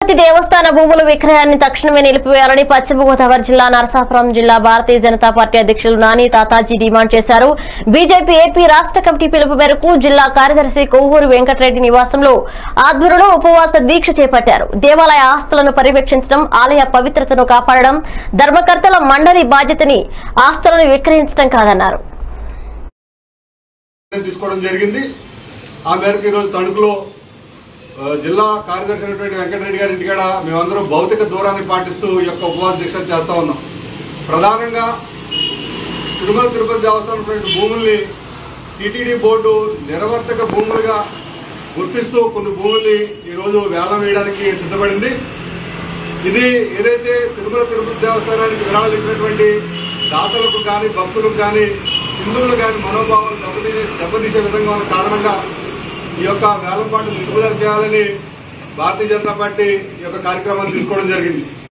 తిరుపతి దేవస్థాన భూముల విక్రయాన్ని తక్షణమే నిలిపివేయాలని పశ్చిమ గోదావరి జిల్లా నరసాపురం జిల్లా భారతీయ జనతా పార్టీ అధ్యక్షులు నాని తాతాజీ డిమాండ్ చేశారు బీజేపీ ఏపీ రాష్ట్ర కమిటీ పిలుపు మేరకు జిల్లా కార్యదర్శి కొవ్వూరు వెంకటరెడ్డి నివాసంలో ఆధ్వర్యంలో ఉపవాస దీక్ష చేపట్టారు దేవాలయ ఆస్తులను పర్యవేక్షించడం ఆలయ పవిత్రతను కాపాడడం ధర్మకర్తల మండలి బాధ్యతని ఆస్తులను విక్రయించడం కాదన్నారు నిర్ణయం తీసుకోవడం జరిగింది ఆ మేరకు ఈరోజు తణుకులో ఆ, జిల్లా కార్యదర్శి అయినటువంటి వెంకటరెడ్డి గారి ఇంటికాడ మేమందరం భౌతిక దూరాన్ని పాటిస్తూ ఈ యొక్క ఉపవాస దీక్ష చేస్తా ఉన్నాం ప్రధానంగా తిరుమల తిరుపతి దేవస్థానం ఉన్నటువంటి భూముల్ని టీటీడీ బోర్డు నిరవర్తక భూములుగా గుర్తిస్తూ కొన్ని భూముల్ని ఈరోజు వేలం వేయడానికి సిద్ధపడింది ఇది ఏదైతే తిరుమల తిరుపతి దేవస్థానానికి విరాళాలు ఇచ్చినటువంటి దాతలకు కానీ భక్తులకు కానీ హిందువులు కానీ మనోభావాలు దెబ్బతీసే దెబ్బతీసే విధంగా ఉన్న కారణంగా ఈ యొక్క వేలంపాటు నిలుపుదల చేయాలని భారతీయ జనతా పార్టీ ఈ యొక్క కార్యక్రమాన్ని తీసుకోవడం జరిగింది